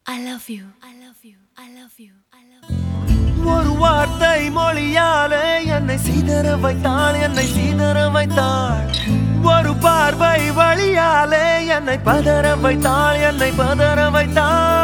I love you. I love you. I love you. I love you. ஒரு வார்த்தை மொழியாலே என்னை சீதற வைத்தாள் என்னை சீதற வைத்தாள் ஒரு பார்வை வழியாலே என்னை பதற வைத்தாள் என்னை பதற வைத்தாள்